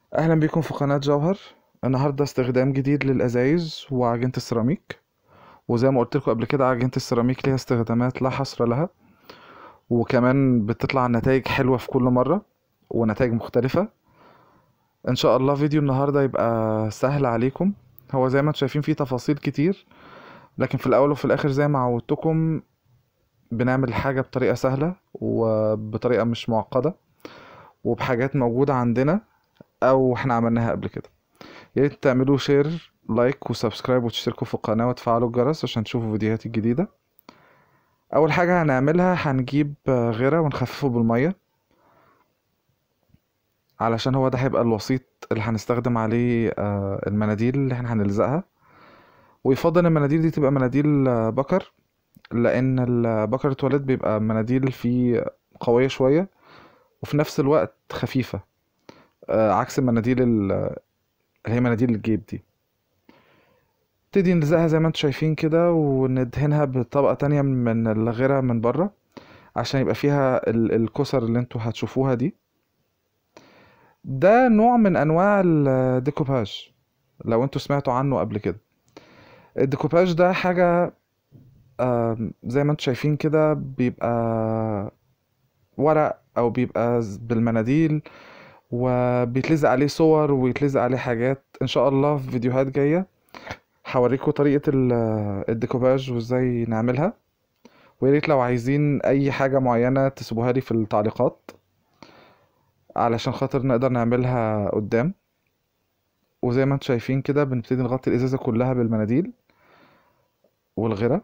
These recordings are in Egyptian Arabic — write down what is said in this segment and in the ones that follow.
اهلا بيكم في قناة جوهر النهاردة استخدام جديد للازايز وعجينة السيراميك وزي ما قلت لكم قبل كده عجينة السيراميك ليها استخدامات لا حصر لها وكمان بتطلع نتائج حلوة في كل مرة ونتائج مختلفة ان شاء الله فيديو النهاردة يبقى سهل عليكم هو زي ما انتم شايفين فيه تفاصيل كتير لكن في الاول وفي الاخر زي ما عودتكم بنعمل حاجة بطريقة سهلة وبطريقة مش معقدة وبحاجات موجودة عندنا او احنا عملناها قبل كده يا ريت تعملوا شير لايك وسبسكرايب وتشتركوا في القناة وتفعلوا الجرس عشان تشوفوا فيديوهاتي الجديدة اول حاجة هنعملها هنجيب غيرة ونخففه بالمية علشان هو ده هيبقى الوسيط اللي هنستخدم عليه آه، المناديل اللي احنا هنلزقها ويفضل المناديل دي تبقى مناديل آه، بكر لان البكر التواليت بيبقى مناديل فيه قوية شوية وفي نفس الوقت خفيفة آه، عكس المناديل ال- اللي هي مناديل الجيب دي نبتدي نلزقها زي ما انتم شايفين كده وندهنها بطبقة تانية من الغيرة من بره عشان يبقى فيها ال- الكسر اللي انتوا هتشوفوها دي ده نوع من انواع الديكوباج لو انتوا سمعتوا عنه قبل كده الديكوباج ده حاجة آم، زي ما انتوا شايفين كده بيبقى ورق او بيبقى ز- بالمناديل وبيتلزق عليه صور ويتلزق عليه حاجات ان شاء الله في فيديوهات جاية هوريكم طريقة ال- الديكوباج وازاي نعملها ويا ريت لو عايزين اي حاجة معينة تسيبوها لي في التعليقات علشان خاطر نقدر نعملها قدام وزي ما انتم شايفين كده بنبتدي نغطي الازازة كلها بالمناديل والغيرة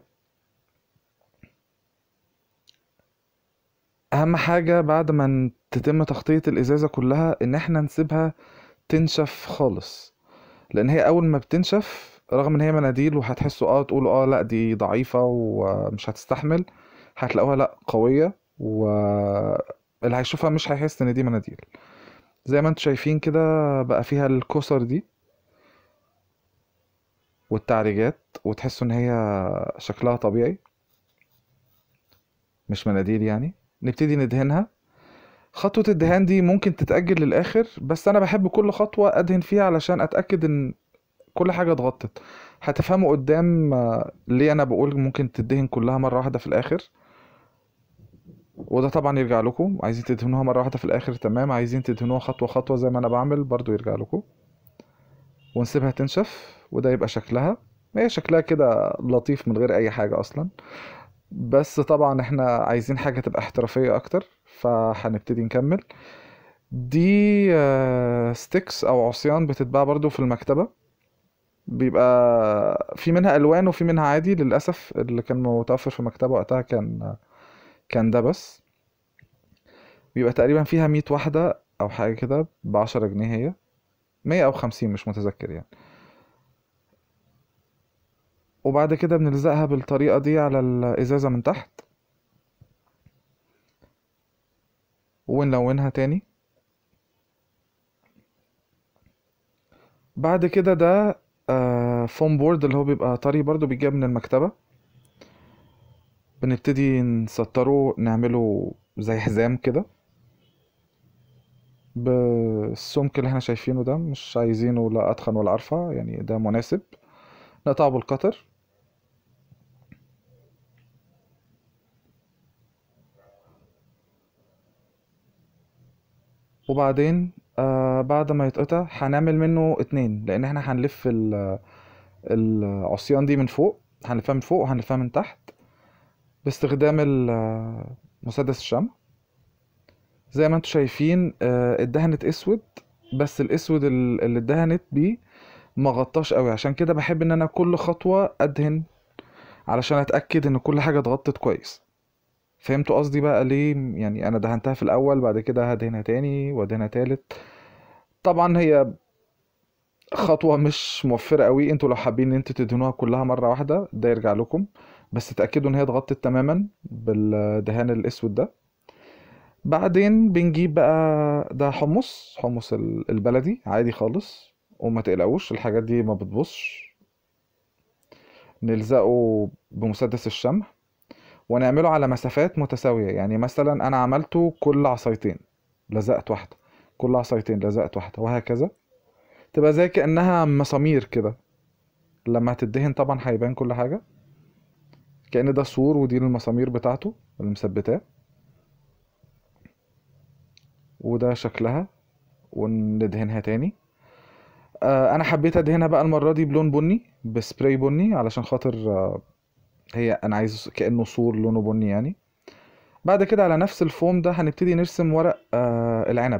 اهم حاجة بعد ما ن- تتم تغطية الازازة كلها ان احنا نسيبها تنشف خالص لان هي اول ما بتنشف رغم ان هي مناديل وهتحسوا اه تقولوا اه لا دي ضعيفة ومش هتستحمل هتلاقوها لا قوية واللي هيشوفها مش هيحس ان دي مناديل زي ما انتم شايفين كده بقى فيها الكسر دي والتعريجات وتحسوا ان هي شكلها طبيعي مش مناديل يعني نبتدي ندهنها خطوة الدهان دي ممكن تتأجل للآخر بس أنا بحب كل خطوة أدهن فيها علشان أتأكد إن كل حاجة اتغطت هتفهموا قدام آه، ليه أنا بقول ممكن تدهن كلها مرة واحدة في الآخر وده طبعا يرجع لكم عايزين تدهنوها مرة واحدة في الآخر تمام عايزين تدهنوها خطوة خطوة زي ما أنا بعمل برضو يرجع لكم ونسيبها تنشف وده يبقى شكلها هي شكلها كده لطيف من غير أي حاجة أصلا بس طبعا احنا عايزين حاجة تبقى احترافية أكتر فهنبتدي نكمل دي ستيكس أو عصيان بتتباع برضو في المكتبة بيبقى في منها ألوان وفي منها عادي للأسف اللي كان متوفر في المكتبة وقتها كان كان ده بس بيبقى تقريبا فيها مية واحدة أو حاجة كده بعشرة جنيه هي مية أو خمسين مش متذكر يعني وبعد كده بنلزقها بالطريقة دي على الإزازة من تحت ونلونها تاني بعد كده ده آه، فوم بورد اللي هو بيبقى طري برضو بيتجاب من المكتبة بنبتدي نسطره نعمله زي حزام كده بالسمك اللي احنا شايفينه ده مش عايزينه لا أتخن ولا أرفع يعني ده مناسب نقطعه بالقطر وبعدين آه بعد ما يتقطع هنعمل منه اتنين لان احنا هنلف ال- العصيان دي من فوق هنلفها من فوق وهنلفها من تحت باستخدام ال- مسدس الشمع زي ما انتم شايفين آه، اتدهنت اسود بس الاسود ال- اللي اتدهنت بيه ما غطاش قوي عشان كده بحب ان انا كل خطوة ادهن علشان اتاكد ان كل حاجة اتغطت كويس فهمتوا قصدي بقى ليه يعني انا دهنتها في الاول بعد كده هدهنها تاني وادهنها تالت طبعا هي خطوة مش موفرة قوي انتوا لو حابين ان انتوا تدهنوها كلها مرة واحدة ده يرجع لكم بس تأكدوا ان هي اتغطت تماما بالدهان الاسود ده بعدين بنجيب بقى ده حمص حمص ال- البلدي عادي خالص وما تقلقوش الحاجات دي ما بتبصش نلزقه بمسدس الشمع ونعمله على مسافات متساوية يعني مثلا انا عملته كل عصايتين لزقت واحدة كل عصايتين لزقت واحدة وهكذا تبقى زي كأنها مسامير كده لما هتدهن طبعا هيبان كل حاجة كأن ده سور ودي المسامير بتاعته اللي مثبتاه وده شكلها وندهنها تاني آه، انا حبيت ادهنها بقى المرة دي بلون بني بسبراي بني علشان خاطر آه، هي انا عايز كأنه سور لونه بني يعني بعد كده على نفس الفوم ده هنبتدي نرسم ورق آه العنب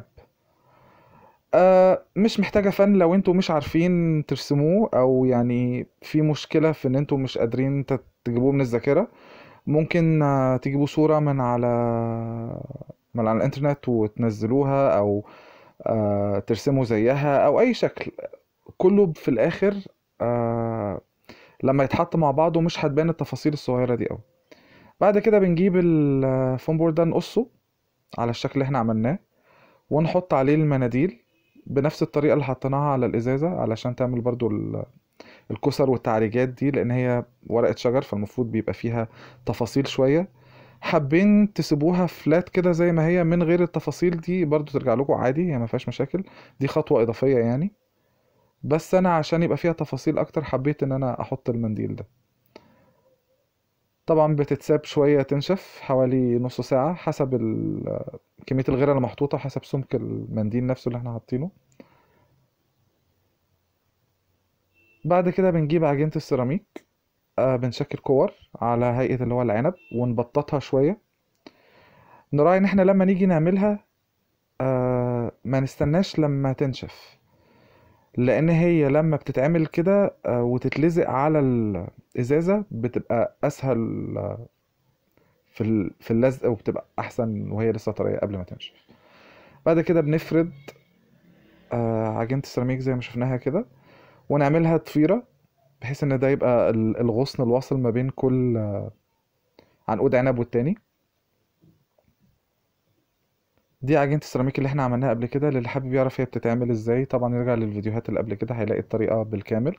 آه مش محتاجة فن لو انتوا مش عارفين ترسموه او يعني في مشكلة في ان انتوا مش قادرين تت- تجيبوه من الذاكرة ممكن آه تجيبوا صورة من على من على الانترنت وتنزلوها او آه ترسموا زيها او اي شكل كله في الاخر آه لما يتحط مع بعضه مش هتبان التفاصيل الصغيرة دي اوي بعد كده بنجيب الفوم بورد ده نقصه على الشكل اللي احنا عملناه ونحط عليه المناديل بنفس الطريقة اللي حطيناها على الإزازة علشان تعمل برضو ال- الكسر والتعريجات دي لأن هي ورقة شجر فالمفروض بيبقى فيها تفاصيل شوية حابين تسيبوها فلات كده زي ما هي من غير التفاصيل دي برضو ترجع لكم عادي هي ما فيهاش مشاكل دي خطوة إضافية يعني بس أنا عشان يبقى فيها تفاصيل أكتر حبيت إن أنا أحط المنديل ده طبعا بتتساب شوية تنشف حوالي نص ساعة حسب ال- كمية الغيرة اللي محطوطة حسب سمك المنديل نفسه اللي احنا حاطينه بعد كده بنجيب عجينة السيراميك آه بنشكل كور على هيئة اللي هو العنب ونبططها شوية نراعي ان احنا لما نيجي نعملها آه ما نستناش لما تنشف لان هي لما بتتعمل كده آه وتتلزق على الازازة بتبقى اسهل آه، في ال- في اللزق وبتبقى احسن وهي لسه طرية قبل ما تنشف بعد كده بنفرد آه عجينة السيراميك زي ما شفناها كده ونعملها ضفيرة بحيث ان ده يبقى ال- الغصن الواصل ما بين كل آه، عنقود عنب والتاني دي عجينة السيراميك اللي احنا عملناها قبل كده للي حابب يعرف هي بتتعمل ازاي طبعا يرجع للفيديوهات اللي قبل كده هيلاقي الطريقة بالكامل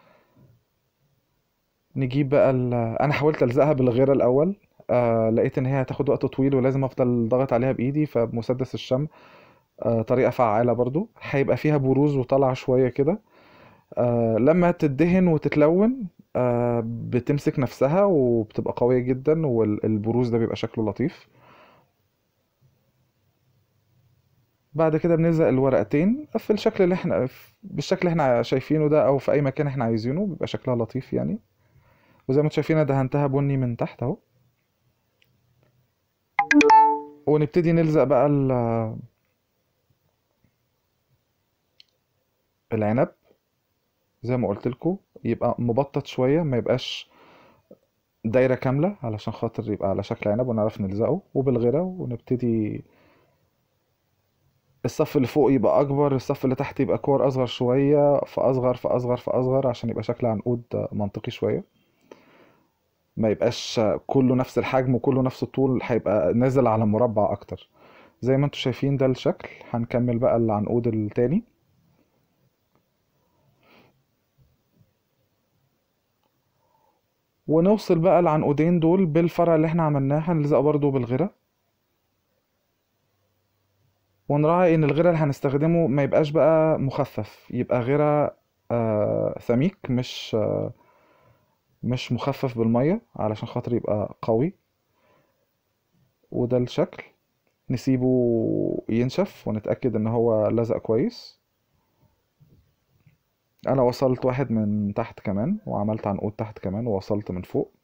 نجيب بقى ال... انا حاولت الزقها بالغيرة الاول آه لقيت ان هي هتاخد وقت طويل ولازم افضل ضغط عليها بايدي فبمسدس الشمع آه طريقة فعالة برضو هيبقى فيها بروز وطلع شوية كده آه لما تدهن وتتلون آه بتمسك نفسها وبتبقى قوية جدا والبروز ده بيبقى شكله لطيف بعد كده بنلزق الورقتين في الشكل اللي احنا بالشكل اللي احنا شايفينه ده او في اي مكان احنا عايزينه بيبقى شكلها لطيف يعني وزي ما انتم شايفين أنا دهنتها بني من تحت اهو ونبتدي نلزق بقى ال- العنب زي ما قلت لكم يبقى مبطط شوية ما يبقاش دايرة كاملة علشان خاطر يبقى على شكل عنب ونعرف نلزقه وبالغيرة ونبتدي الصف اللي فوق يبقى أكبر الصف اللي تحت يبقى كور أصغر شوية فأصغر فأصغر فأصغر عشان يبقى شكل عنقود منطقي شوية ما يبقاش كله نفس الحجم وكله نفس الطول هيبقى نازل على مربع أكتر زي ما انتم شايفين ده الشكل هنكمل بقى العنقود التاني ونوصل بقى العنقودين دول بالفرع اللي احنا عملناه هنلزقه برضو بالغيرة ونراعي ان الغيرة اللي هنستخدمه ما يبقاش بقى مخفف يبقى غيرة آه سميك مش آه مش مخفف بالمية علشان خاطر يبقى قوي وده الشكل نسيبه ينشف ونتأكد ان هو لزق كويس انا وصلت واحد من تحت كمان وعملت عنقود تحت كمان ووصلت من فوق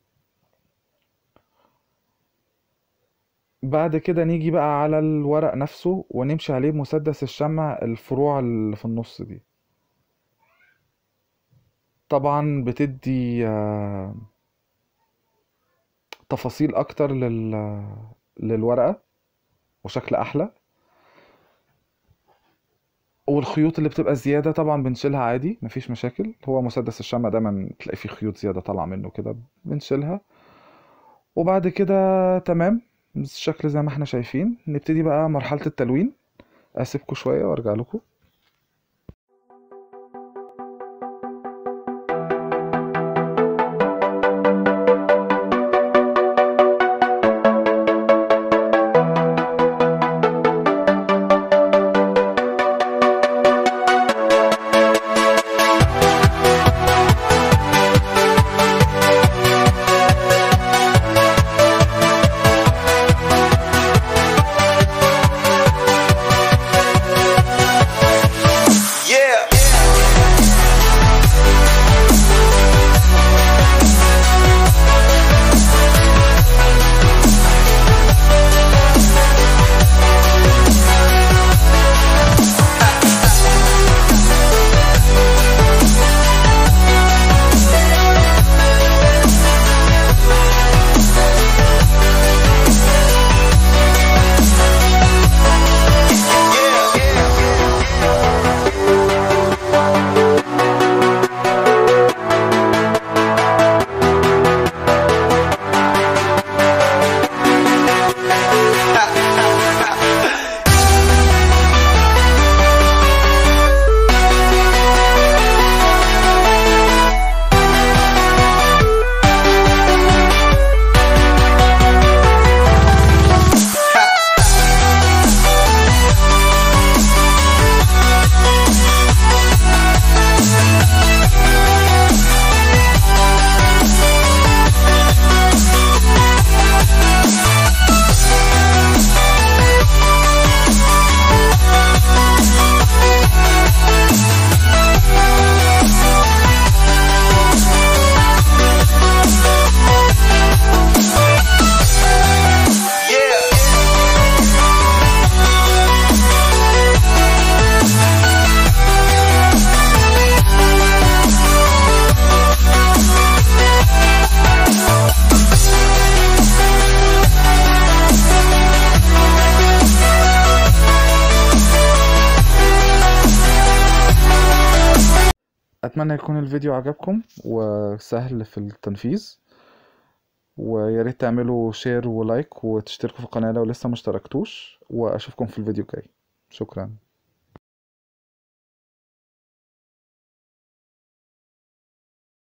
بعد كده نيجي بقى على الورق نفسه ونمشي عليه بمسدس الشمع الفروع اللي في النص دي طبعا بتدي آه، تفاصيل اكتر لل للورقة وشكل احلى والخيوط اللي بتبقى زيادة طبعا بنشيلها عادي مفيش مشاكل هو مسدس الشمع دايما تلاقي فيه خيوط زيادة طالعة منه كده بنشيلها وبعد كده تمام الشكل زي ما احنا شايفين نبتدي بقى مرحلة التلوين اسيبكم شوية وارجع لكم اتمنى يكون الفيديو عجبكم وسهل في التنفيذ ويا ريت تعملوا شير ولايك وتشتركوا في القناة لو لسه مشتركتوش واشوفكم في الفيديو الجاي شكرا